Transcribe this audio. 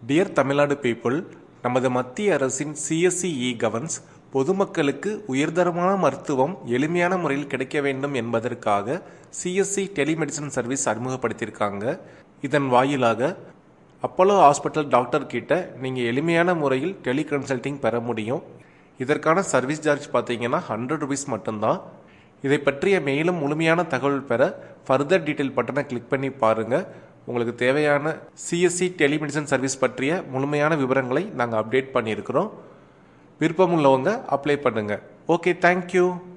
dear Tamil Nadu people நமது மத்திய அரசின் சிஎஸ்சி இ கவர்ன்ஸ் பொதுமக்களுக்கு உயர்தரமான மருத்துவம் எளிமையான முறையில் கிடைக்க வேண்டும் என்பதற்காக சிஎஸ்சி டெலிமெடிசன் சர்வீஸ் அறிமுகப்படுத்தியிருக்காங்க இதன் வாயிலாக அப்போலோ ஹாஸ்பிட்டல் டாக்டர் கிட்ட நீங்கள் எளிமையான முறையில் டெலி கன்சல்டிங் பெற முடியும் இதற்கான சர்வீஸ் சார்ஜ் பார்த்தீங்கன்னா ஹண்ட்ரட் ருபீஸ் மட்டும்தான் இதை பற்றிய மேலும் முழுமையான தகவல் பெற ஃபர்தர் டீட்டெயில் பட்டனை கிளிக் பண்ணி பாருங்கள் உங்களுக்கு தேவையான சிஎஸ்சி டெலிமெடிசன் சர்வீஸ் பற்றிய முழுமையான விவரங்களை நாங்கள் அப்டேட் பண்ணியிருக்கிறோம் விருப்பம் உள்ளவங்க அப்ளை பண்ணுங்கள் ஓகே தேங்க்யூ